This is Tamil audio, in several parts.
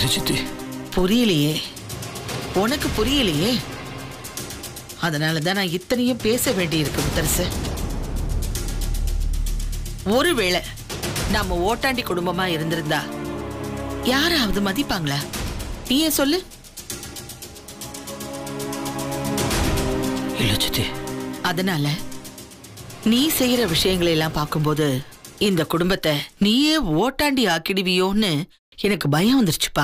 புரியல சித்தி புரியலையே உனக்கு புரியலையே அதனால தான் நான் இத்தனையும் பேச வேண்டியிருக்கு முத்தரசு ஒருவேளை நம்ம ஓட்டாண்டி குடும்பமா இருந்திருந்தா யாராவது மதிப்பாங்களா நீ ஏன் சொல்லு இல்ல சித்தி அதனால நீ செய்யற விஷயங்களை எல்லாம் பார்க்கும்போது இந்த குடும்பத்தை நீயே ஓட்டாண்டி ஆக்கிடுவியோன்னு எனக்கு பயம் வந்துருச்சுப்பா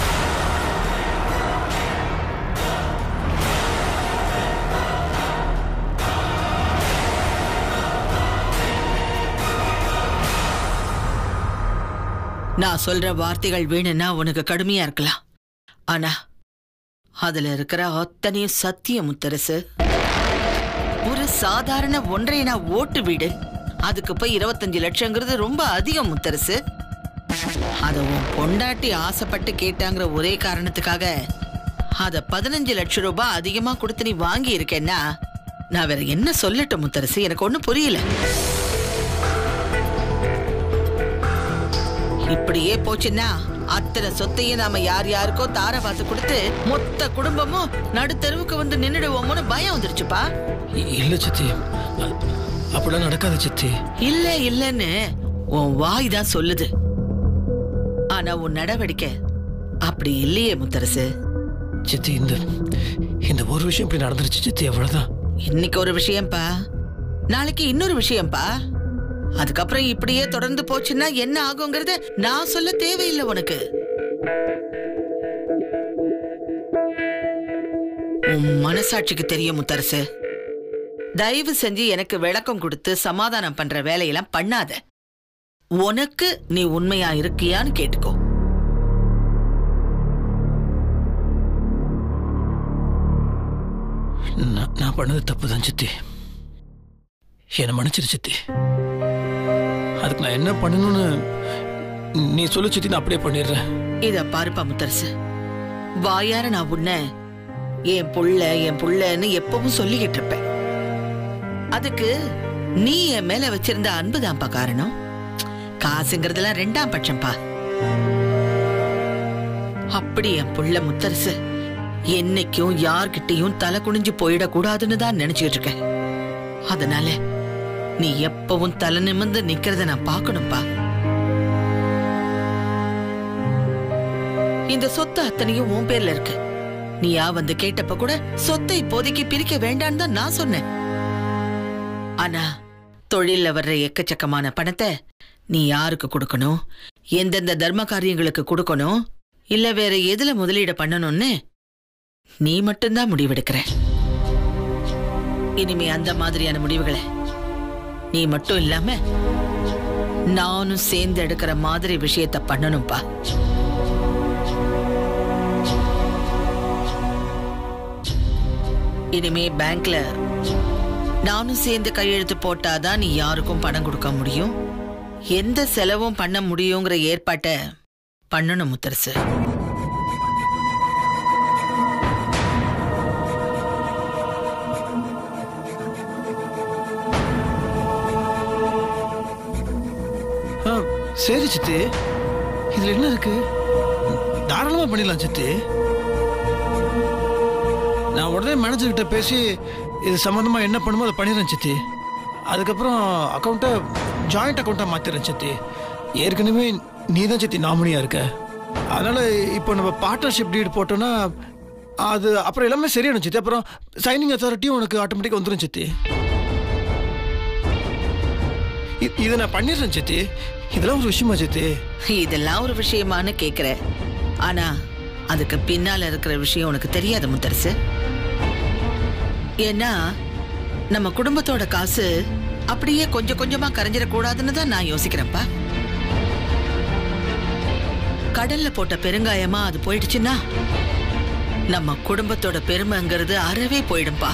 நான் சொல்ற வார்த்தைகள் வேணும்னா உனக்கு கடுமையா இருக்கலாம் ஆனா அதுல இருக்கிற அத்தனையும் சத்திய முத்தரசு ஒரு சாதாரண ஒன்றை நான் ஓட்டு வீடு அதுக்கு போய் இருபத்தஞ்சு லட்சங்கிறது ரொம்ப அதிகம் முத்தரசு அத உன் பொண்டாட்டி ஆசைப்பட்டு கேட்டாங்கிற ஒரே காரணத்துக்காக அத பதினஞ்சு லட்சம் ரூபாய் அதிகமா கொடுத்து நீ வாங்கி இருக்கேன்னா நான் வேற என்ன சொல்லட்டும் முத்தரசு எனக்கு ஒண்ணும் புரியல இப்படியே போச்சுன்னா அத்தனை சொத்தையும் நாம யார் யாருக்கோ தார பார்த்து கொடுத்து மொத்த குடும்பமும் நடுத்தெருவுக்கு வந்து நின்னுடுவோமோன்னு பயம் வந்துருச்சுப்பா இ- இல்ல சித்தி அ- அப்படிலாம் நடக்காது சித்தி இல்ல இல்லன்னு உன் வாய் தான் சொல்லுது ஆனா உன் நடவடிக்கை அப்படி இல்லையே முத்தரசு சித்தி இந்த இந்த ஒரு விஷயம் இப்படி நடந்துருச்சு சித்தி அவ்வளவுதான் இன்னைக்கு ஒரு விஷயம்ப்பா நாளைக்கு இன்னொரு விஷயம்ப்பா அதுக்கப்புறம் இப்படியே தொடர்ந்து போச்சுன்னா என்ன ஆகுங்கிறத நான் சொல்ல தேவையில்லை உனக்கு உன் மனசாட்சிக்கு தெரியும் முத்தரசு தயவு செஞ்சு எனக்கு விளக்கம் கொடுத்து சமாதானம் பண்ற வேலையெல்லாம் பண்ணாத உனக்கு நீ உண்மையா இருக்கியான்னு கேட்டுக்கோ நான் நான் பண்ணது தப்பு தான் சித்தி என்னை மன்னிச்சிரு சித்தி அதுக்கு நான் என்ன பண்ணணும்னு நீ சொல்லு சித்தி நான் அப்படியே பண்ணிடுறேன் இத பாருப்பா முத்தரசு வாயார நான் உன்னை என் புள்ள என் புள்ளன்னு எப்பவும் சொல்லிக்கிட்டு இருப்பேன் அதுக்கு நீ என் மேல வச்சிருந்த அன்புதான்ப்பா காரணம் காசுங்கிறதெல்லாம் ரெண்டாம் பட்சம்ப்பா அப்படி என் புள்ள முத்தரசு என்னைக்கும் யார்கிட்டயும் தலை குனிஞ்சு போயிடக்கூடாதுன்னு தான் நினைச்சிட்டு இருக்கேன் அதனால நீ எப்பவும் தலை நிமிர்ந்து நிக்கிறத நான் பார்க்கணும்ப்பா இந்த சொத்து அத்தனையும் உன் பேர்ல இருக்கு நீயா வந்து கேட்டப்ப கூட சொத்தை இப்போதைக்கு பிரிக்க வேண்டான்னு தான் நான் சொன்னேன் ஆனா தொழில்ல வர்ற எக்கச்சக்கமான பணத்தை நீ யாருக்கு கொடுக்கணும் எந்தெந்த தர்ம காரியங்களுக்கு கொடுக்கணும் இல்ல வேற எதுல முதலீடு பண்ணணும்னு நீ மட்டும்தான் முடிவெடுக்கிற இனிமே அந்த மாதிரியான முடிவுகளை நீ மட்டும் இல்லாம நானும் சேர்ந்து எடுக்கிற மாதிரி விஷயத்த பண்ணணும்பா இனிமே பேங்க்ல நானும் சேர்ந்து கையெழுத்து போட்டாதான் நீ யாருக்கும் பணம் கொடுக்க முடியும் எந்த செலவும் பண்ண முடியுங்கிற ஏற்பாட்டை பண்ணணும் முத்தரசு ஆ, சரி சித்தி இதுல என்ன இருக்கு தாராளமா பண்ணிடலாம் சித்தி நான் உடனே மேனேஜர் கிட்ட பேசி இது சம்பந்தமா என்ன பண்ணுமோ அதை பண்ணிடுறேன் சித்தி அதுக்கப்புறம் அக்கௌண்ட்டை ஜாயிண்ட் அக்கௌண்ட்டாக மாத்திடுறேன் சித்தி ஏற்கனவே நீ தான் சித்தி நாமினியா இருக்க அதனால இப்போ நம்ம பார்ட்னர்ஷிப் டீட் போட்டோம்னா அது அப்புறம் எல்லாமே சரியாயிடும் சித்தி அப்புறம் சைனிங் அத்தாரிட்டியும் உனக்கு ஆட்டோமேட்டிக்காக வந்துடும் சித்தி இ- இதை நான் பண்ணிடுறேன் சித்தி இதெல்லாம் ஒரு விஷயமா சித்தி இதெல்லாம் ஒரு விஷயமான்னு கேக்குற ஆனா அதுக்கு பின்னால இருக்கிற விஷயம் உனக்கு தெரியாது முத்தரசு ஏன்னா நம்ம குடும்பத்தோட காசு அப்படியே கொஞ்சம் கொஞ்சமா கரைஞ்சிடக்கூடாதுன்னு தான் நான் யோசிக்கிறேன்ப்பா கடல்ல போட்ட பெருங்காயமா அது போயிடுச்சுன்னா நம்ம குடும்பத்தோட பெருமைங்கிறது அறவே போயிடும்பா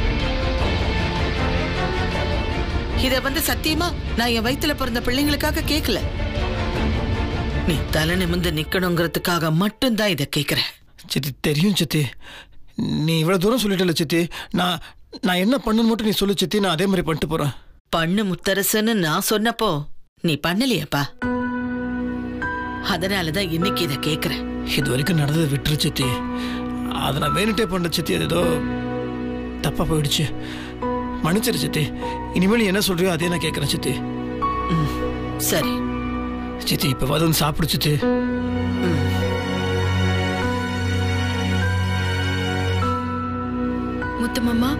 இத வந்து சத்தியமா நான் என் வயித்துல பிறந்த பிள்ளைங்களுக்காக கேட்கல நீ தலை நிமிந்து நிக்கணுங்கிறதுக்காக மட்டும்தான் இத கேக்குறேன் சித்தி தெரியும் சித்தி நீ இவ்வளவு தூரம் சொல்லிட்டல சித்தி நான் நான் என்ன பண்ணணும் மட்டும் நீ சொல்லு சித்தி நான் அதே மாதிரி பண்ணிட்டு போறேன் பண்ணு முத்தரசுன்னு நான் சொன்னப்போ நீ பண்ணலையப்பா அதனாலதான் இன்னைக்கு இதை கேக்குறேன் இது வரைக்கும் நடந்ததை விட்டுரு சித்தி அதை நான் வேணுட்டே பண்ண சித்தி அது ஏதோ தப்பா போயிடுச்சு மன்னிச்சிரு சித்தி இனிமேல் நீ என்ன சொல்றியோ அதே நான் கேட்கறேன் சித்தி ம், சரி சித்தி இப்ப வந்து சாப்பிடு சித்தி முத்து மாமா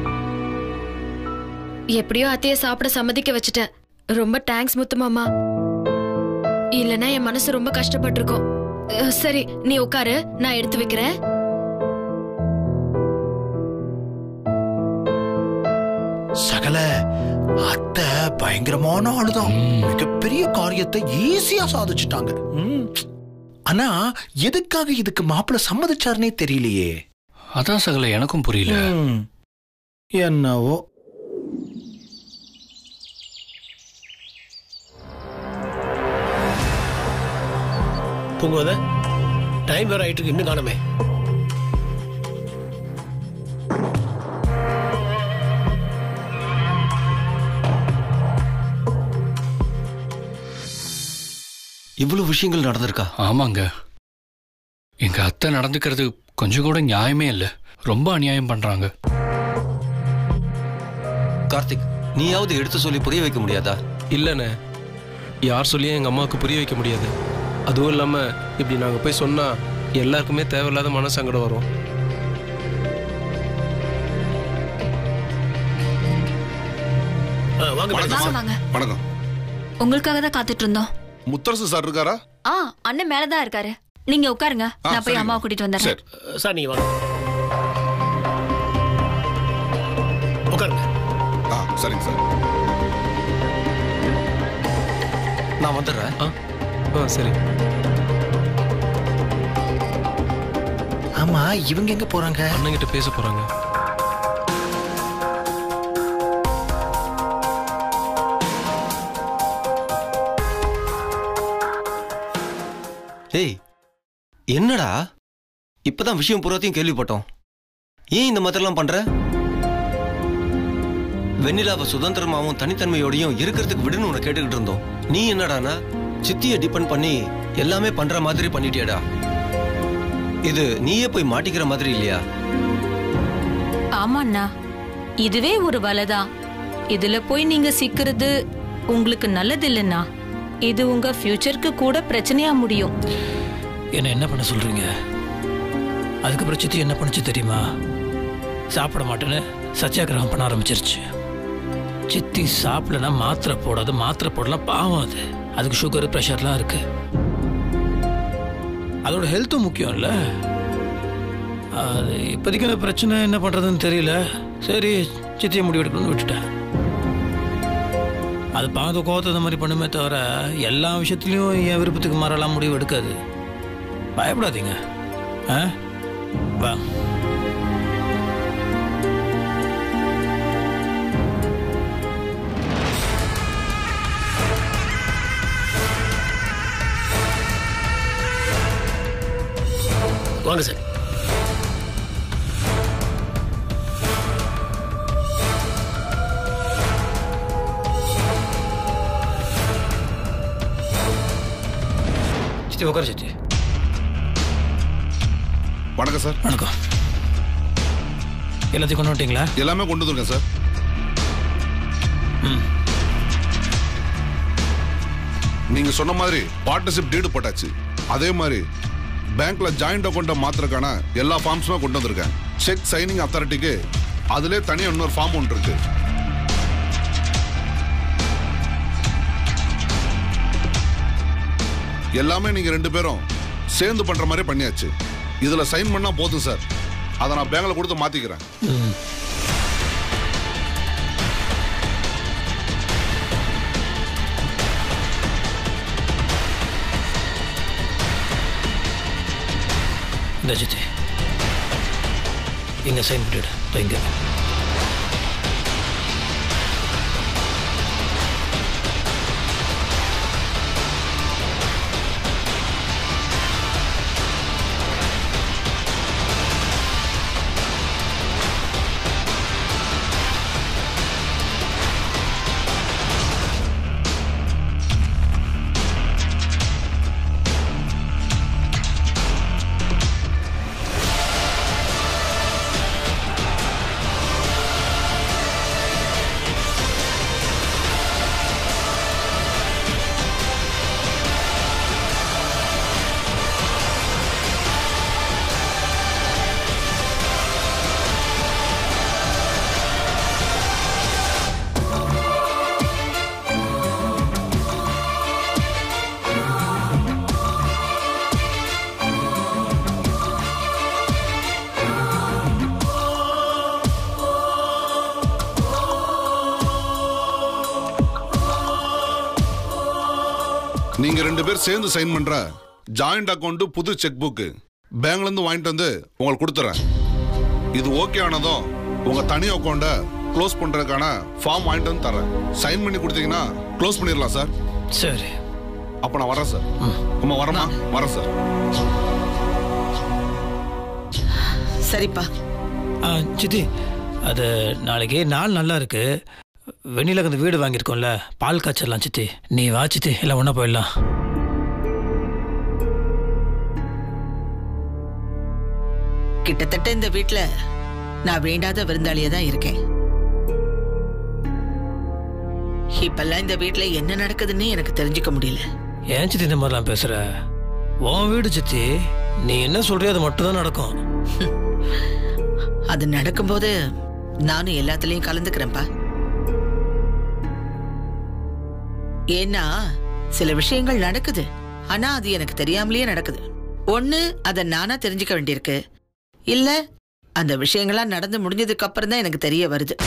எப்படியோ அத்தைய சாப்பிட சம்மதிக்க வச்சுட்டேன் ரொம்ப தேங்க்ஸ் முத்து மாமா இல்லனா என் மனசு ரொம்ப கஷ்டப்பட்டிருக்கும் அஹ், சரி நீ உட்காரு நான் எடுத்து வைக்கிறேன் சகல அத்தை பயங்கரமான ஆளுதான் மிகப்பெரிய காரியத்தை ஈஸியா சாதிச்சுட்டாங்க ம். ஆனா எதுக்காக இதுக்கு மாப்பிள்ள சம்மதிச்சாருனே தெரியலையே அதான் சகல எனக்கும் புரியல ம். என்னவோ பூங்கோத டைம் வேற ஆயிட்டு இருக்கு இன்னும் காணுமே இவ்வளவு விஷயங்கள் நடந்திருக்கா ஆமாங்க எங்க அத்தை நடந்துக்கிறது கொஞ்சம் கூட நியாயமே இல்லை ரொம்ப அநியாயம் பண்றாங்க கார்த்திக் நீயாவது எடுத்து சொல்லி புரிய வைக்க முடியாதா இல்லைண்ணே யார் சொல்லியும் எங்கள் அம்மாவுக்கு புரிய வைக்க முடியாது அதுவும் இல்லாமல் இப்படி நாங்கள் போய் சொன்னால் எல்லாருக்குமே தேவையில்லாத மனசங்கடம் வரும் ஆ, வாங்க மேடம். வாங்க வாங்க வணக்கம் உங்களுக்காக தான் காத்துட்டு இருந்தோம் முத்தரசு சார் இருக்காரா ஆ அண்ணன் மேலதான் இருக்காரு நீங்க உட்காருங்க ஆ, நான் போய் சரிங்க. அம்மாவை கூட்டிட்டு வந்துடுறேன் சரி சார் நீங்க வாங்க உட்காருங்க ஆ சரிங்க சார் நான் வந்துடுறேன் ஆ ஆ சரி ஆமா இவங்க எங்க போறாங்க அண்ணங்கிட்ட பேச போகிறாங்க ஏய் என்னடா இப்பதான் விஷயம் பூராத்தையும் கேள்விப்பட்டோம் ஏன் இந்த மாதிரிலாம் பண்ற வெண்ணிலாவை சுதந்திரமாவும் தனித்தன்மையோடையும் இருக்கிறதுக்கு விடுன்னு உன்னை கேட்டுக்கிட்டு இருந்தோம் நீ என்னடானா சித்தியை டிபெண்ட் பண்ணி எல்லாமே பண்ற மாதிரி பண்ணிட்டியடா இது நீயே போய் மாட்டிக்கிற மாதிரி இல்லையா ஆமா அண்ணா இதுவே ஒரு வலைதான் இதுல போய் நீங்க சிக்கிறது உங்களுக்கு நல்லது இல்லைண்ணா இது உங்க ஃபியூச்சருக்கு கூட பிரச்சனையா முடியும் என்ன என்ன பண்ண சொல்றீங்க அதுக்கப்புறம் சித்தி என்ன பண்ணுச்சு தெரியுமா சாப்பிட மாட்டேன்னு சத்தியாகிரகம் பண்ண ஆரம்பிச்சிருச்சு சித்தி சாப்பிடலன்னா மாத்திரை போடாது மாத்திரை போடலாம் பாவம் அது அதுக்கு சுகர் ப்ரெஷர்லாம் இருக்கு அதோட ஹெல்த்தும் முக்கியம் இல்லை அது இப்போதைக்கு அந்த பிரச்சனை என்ன பண்ணுறதுன்னு தெரியல சரி சித்தியை முடிவெடுக்கணும்னு விட்டுட்டேன் அது பாத கோவத்தை இந்த மாதிரி பண்ணுமே தவிர எல்லா விஷயத்துலையும் என் விருப்பத்துக்கு மாறலாம் முடிவு எடுக்காது பயப்படாதீங்க ஆ வா வாங்க சார் சித்தி உட்கார சித்தி வணக்கம் சார் வணக்கம் எல்லாத்தையும் கொண்டு வந்துட்டீங்களா எல்லாமே கொண்டு வந்துருக்கேன் சார் ம் நீங்க சொன்ன மாதிரி பார்ட்னர்ஷிப் டீடு போட்டாச்சு அதே மாதிரி பேங்க்ல ஜாயிண்ட் அக்கௌண்ட்டை மாத்திரக்கான எல்லா ஃபார்ம்ஸுமே கொண்டு வந்திருக்கேன் செக் சைனிங் அத்தாரிட்டிக்கு அதிலே தனியாக இன்னொரு ஃபார்ம் ஒன்று இருக்கு எல்லாமே நீங்க ரெண்டு பேரும் சேர்ந்து பண்ற மாதிரி பண்ணியாச்சு இதுல சைன் பண்ணா போதும் சார் அதை நான் பேங்க்ல கொடுத்து மாத்திக்கிறேன் ம் இந்த சித்தி இங்க சைன் பண்ணிடு இதோ இங்க ரெண்டு பேர் சேர்ந்து சைன் பண்ற ஜாயிண்ட் அக்கௌண்ட் புது செக் புக் பேங்க்ல இருந்து வாங்கிட்டு வந்து உங்களுக்கு கொடுத்துறேன் இது ஓகே ஆனதும் உங்க தனி அக்கௌண்ட க்ளோஸ் பண்றதுக்கான ஃபார்ம் வாங்கிட்டு வந்து தரேன் சைன் பண்ணி கொடுத்தீங்கன்னா க்ளோஸ் பண்ணிடலாம் சார் சரி அப்ப நான் வரேன் சார் அம்மா வரமா வரேன் சார் சரிப்பா ஆ, சித்தி அது நாளைக்கு நாள் நல்லா இருக்கு வெண்ணில அந்த வீடு வாங்கியிருக்கோம்ல பால் காய்ச்சிடலாம் சித்தி நீ வா சித்தி எல்லாம் ஒன்றா போயிடலாம் கிட்டத்தட்ட இந்த வீட்ல நான் வேண்டாத விருந்தாளியா தான் இருக்கேன் இப்பெல்லாம் இந்த வீட்ல என்ன நடக்குதுன்னு எனக்கு தெரிஞ்சுக்க முடியல ஏன் சித்தி இந்த மாதிரிலாம் பேசுற உன் வீடு சித்தி நீ என்ன சொல்றியோ அது மட்டும் தான் நடக்கும் அது நடக்கும்போது நானும் எல்லாத்துலயும் கலந்துக்கிறேன்ப்பா ஏன்னா சில விஷயங்கள் நடக்குது ஆனா அது எனக்கு தெரியாமலேயே நடக்குது ஒண்ணு அதை நானா தெரிஞ்சுக்க வேண்டியிருக்கு இல்ல அந்த விஷயங்கள்லாம் நடந்து முடிஞ்சதுக்கு அப்புறம் தான் எனக்கு தெரிய வருது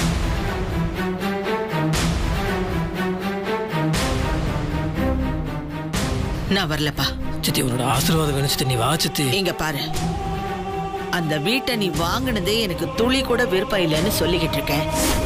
நான் வரலப்பா சித்தி உன்னோட ஆசீர்வாதம் வேணும் சித்தி நீ வா சித்தி இங்க பாரு அந்த வீட்டை நீ வாங்கினதே எனக்கு துளி கூட விருப்பம் இல்லைன்னு சொல்லிக்கிட்டு இருக்கேன்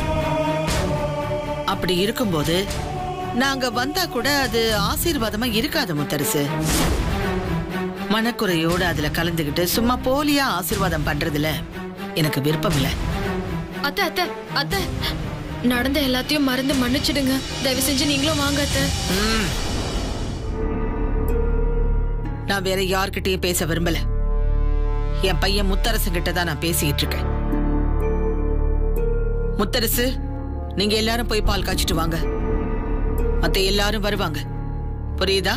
அப்படி இருக்கும்போது நாங்க வந்தா கூட அது ஆசீர்வாதமா இருக்காது முத்தரசு மனக்குறையோட அதுல கலந்துகிட்டு சும்மா போலியா ஆசீர்வாதம் பண்றதுல எனக்கு விருப்பம் இல்ல அத்தை அத்தை அத்தை நடந்த எல்லாத்தையும் மறந்து மன்னிச்சிடுங்க தயவு செஞ்சு நீங்களும் வாங்க அத்தை நான் வேற யார்கிட்டயும் பேச விரும்பல என் பையன் முத்தரசு கிட்ட தான் நான் பேசிக்கிட்டு இருக்கேன் முத்தரசு நீங்க எல்லாரும் போய் பால் காய்ச்சிட்டு வாங்க மத்த எல்லாரும் வருவாங்க புரியுதா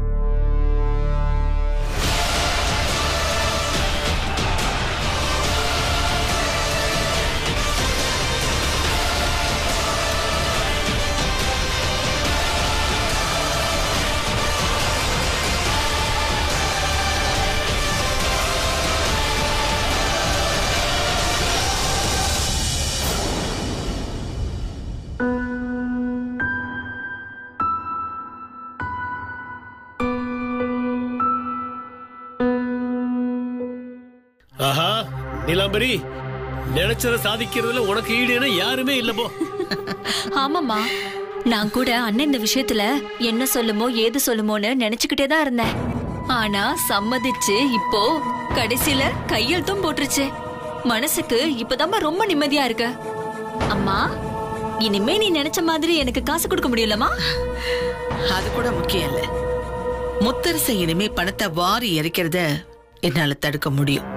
ஆஹா நீலாம்பரி நினைச்சதை சாதிக்கிறதுல உனக்கு ஈடுனா யாருமே இல்ல போ ஆமாம்மா நான் கூட அண்ணன் இந்த விஷயத்துல என்ன சொல்லுமோ ஏது சொல்லுமோன்னு நினைச்சுக்கிட்டே தான் இருந்தேன் ஆனா சம்மதிச்சு இப்போ கடைசியில கையெழுத்தும் போட்டுருச்சு மனசுக்கு இப்பதாம்மா ரொம்ப நிம்மதியா இருக்கு அம்மா இனிமே நீ நினைச்ச மாதிரி எனக்கு காசு கொடுக்க முடியலமா அது கூட முக்கியம் இல்ல முத்தரசு இனிமே பணத்தை வாரி இறைக்கிறத என்னால தடுக்க முடியும்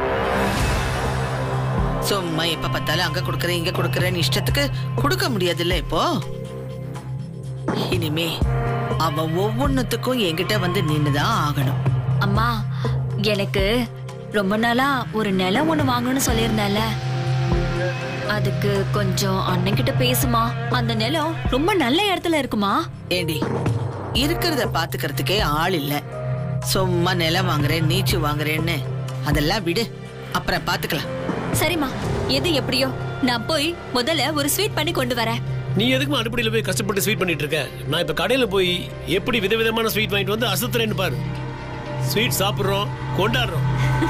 சும்மா எப்ப பார்த்தாலும் அங்க கொடுக்கறேன் இங்க கொடுக்கறேன்னு இஷ்டத்துக்கு கொடுக்க முடியாதுல்ல இப்போ இனிமே அவன் ஒவ்வொன்னுத்துக்கும் என்கிட்ட வந்து நின்னுதான் ஆகணும் அம்மா எனக்கு ரொம்ப நாளா ஒரு நிலம் ஒண்ணு வாங்கணும்னு சொல்லியிருந்தேன்ல அதுக்கு கொஞ்சம் அண்ணன் கிட்ட பேசுமா அந்த நிலம் ரொம்ப நல்ல இடத்துல இருக்குமா ஏண்டி இருக்கிறத பாத்துக்கிறதுக்கே ஆள் இல்ல சும்மா நிலம் வாங்குறேன் நீச்சு வாங்குறேன்னு அதெல்லாம் விடு அப்புறம் பாத்துக்கலாம் சரிம்மா எது எப்படியோ நான் போய் முதல்ல ஒரு ஸ்வீட் பண்ணி கொண்டு வரேன் நீ எதுக்குமா அடுப்படியில போய் கஷ்டப்பட்டு ஸ்வீட் பண்ணிட்டு இருக்க நான் இப்ப கடையில போய் எப்படி விதவிதமான ஸ்வீட் வாங்கிட்டு வந்து அசத்துறேன்னு பாரு ஸ்வீட் சாப்பிடுறோம் கொண்டாடுறோம்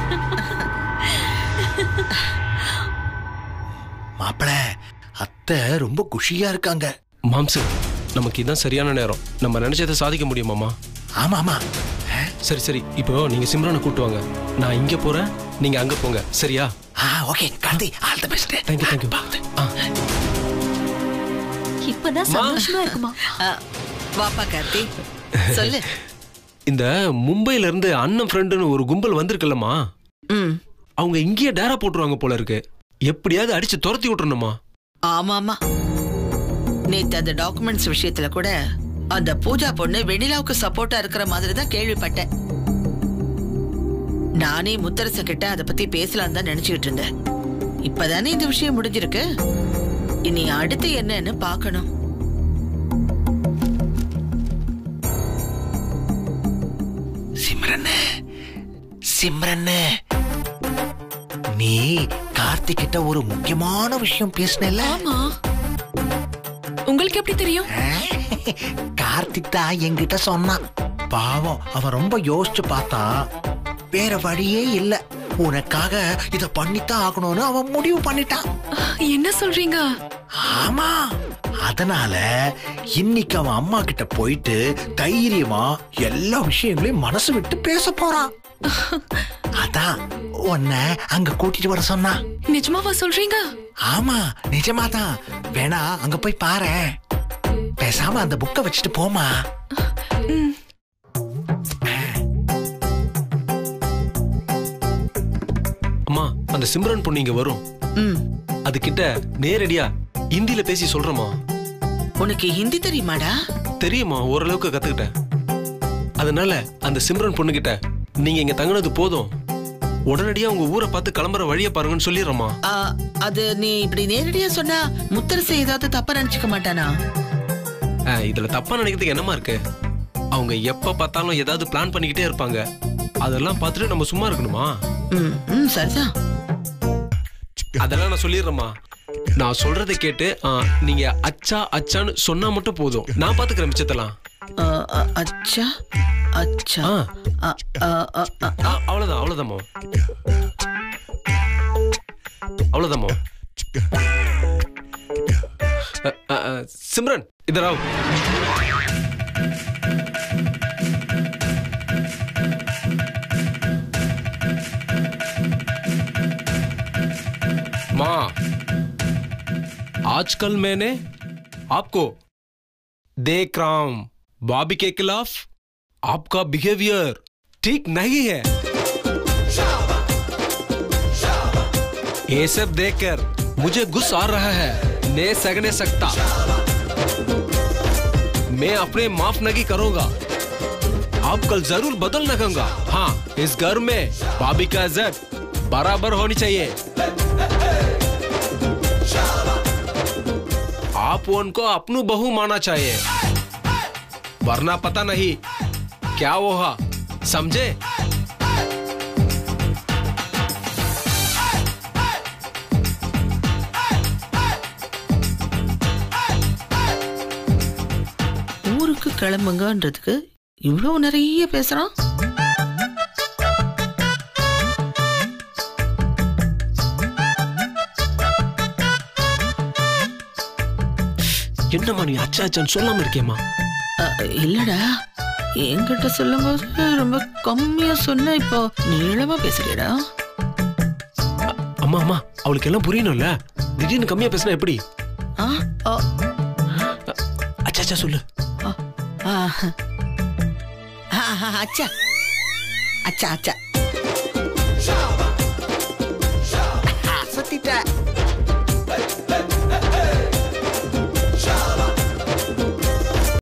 மாப்பிள அத்தை ரொம்ப குஷியா இருக்காங்க மாம்சு நமக்கு இதான் சரியான நேரம் நம்ம நினைச்சதை சாதிக்க முடியுமாமா ஆமா ஆமா சரி சரி இப்போ நீங்க சிம்ரனை கூட்டு வாங்க நான் இங்க போறேன் நீங்க அங்க போங்க சரியா ஆ okay Gandhi all the best thank you thank you இப்பதான் சந்தோஷமா இருக்குமா ஆ, வாப்பா கார்த்தி சொல்லு இந்த மும்பைல இருந்து அண்ணன் ஃப்ரெண்டுன்னு ஒரு கும்பல் வந்திருக்குல்லம்மா ம் அவங்க இங்கேயே டேரா போட்டுருவாங்க போல இருக்கு எப்படியாவது அடிச்சு துரத்தி விட்டுறணுமா ஆமா ஆமா நேத்து அந்த டாக்குமெண்ட்ஸ் விஷயத்துல கூட அந்த பூஜா பொண்ணு வெண்ணிலாவுக்கு சப்போர்ட்டா இருக்கிற மாதிரி தான் கேள்விப்பட்டேன் நானே முத்தரச கிட்ட அதை பத்தி பேசலாம்னு தான் நினைச்சுக்கிட்டு இருந்தேன் இப்பதானே இந்த விஷயம் முடிஞ்சிருக்கு இனி அடுத்து என்னன்னு பார்க்கணும் சிம்ரன் சிம்ரன் நீ கார்த்திக் கிட்ட ஒரு முக்கியமான விஷயம் பேசினல ஆமா உங்களுக்கு எப்படி தெரியும் கார்த்திக் தான் என்கிட்ட சொன்னான் பாவம் அவன் ரொம்ப யோசிச்சு பார்த்தான் வேற வழியே இல்ல உனக்காக இத பண்ணித்தான் ஆகணும்னு அவன் முடிவு பண்ணிட்டான் என்ன சொல்றீங்க ஆமா அதனால இன்னைக்கு அவன் அம்மா கிட்ட போயிட்டு தைரியமா எல்லா விஷயங்களையும் மனசு விட்டு பேச போறான் அதான் உன்னை அங்க கூட்டிட்டு வர சொன்னா நிஜமாவா சொல்றீங்க ஆமா நிஜமாதான் வேணா அங்க போய் பாரு பேசாம அந்த புக்கை வச்சுட்டு போமா அம்மா அந்த சிம்ரன் பொண்ணு இங்க வரும் ம் அது கிட்ட நேரடியா ஹிந்தில பேசி சொல்றேம்மா உனக்கு ஹிந்தி தெரியுமாடா தெரியுமா ஓரளவுக்கு கத்துக்கிட்டேன் அதனால அந்த சிம்ரன் பொண்ணுகிட்ட நீங்க இங்க தங்குனது போதும் உடனடியா உங்க ஊரை பார்த்து கிளம்புற வழியை பாருங்கன்னு சொல்லிடுறோமா ஆ, அது நீ இப்படி நேரடியா சொன்னா முத்தரசு ஏதாவது தப்பா நினைச்சுக்க மாட்டானா இதுல தப்பா நினைக்கிறதுக்கு என்னமா இருக்கு அவங்க எப்ப பார்த்தாலும் ஏதாவது பிளான் பண்ணிக்கிட்டே இருப்பாங்க அதெல்லாம் பார்த்துட்டு நம்ம சும்மா இருக்கணுமா ம் ம் சரிதான் அதெல்லாம் நான் சொல்லிடுறேம்மா நான் சொல்றதை கேட்டு ஆ, நீங்க அச்சா அச்சான்னு சொன்னா மட்டும் போதும் நான் பாத்துக்கிறேன் மிச்சத்தெல்லாம் ஆ, ஆ, அச்சா அச்சா ஆ. ஆ, ஆ, ஆ, ஆ, ஆ, அவ்வளவுதான் அவ்வளவுதாம்மா அவ்வளவுதாம்மா அ, அ, அ, சிம்ரன் இதராவ் माँ आजकल मैंने आपको देख रहा हूं बॉबी के खिलाफ आपका बिहेवियर ठीक नहीं है ये सब देखकर मुझे गुस्सा आ रहा है ने सगने सकता मैं अपने माफ नहीं करूंगा आप कल जरूर बदल लगूंगा हाँ इस घर में भाभी का इज्जत बराबर होनी चाहिए आप उनको अपनू बहू माना चाहिए वरना पता नहीं क्या होगा समझे ஊருக்கு கிளம்புங்கன்றதுக்கு இவ்வளவு நிறைய பேசுறான் என்னம்மா நீ அச்சா அச்சான்னு சொல்லாம இருக்கேம்மா அ, இல்லடா என்கிட்ட சொல்லும்போது ரொம்ப கம்மியா சொன்ன இப்போ நீளமா பேசுறியடா அம்மா அம்மா அவளுக்கு எல்லாம் புரியணும்ல திடீர்னு கம்மியா பேசினா எப்படி ஆ, ஆ, அச்சா அச்சா சொல்லு ஆ, ஆ, ஆ, அச்சா அச்சா அச்சா சுத்திட்ட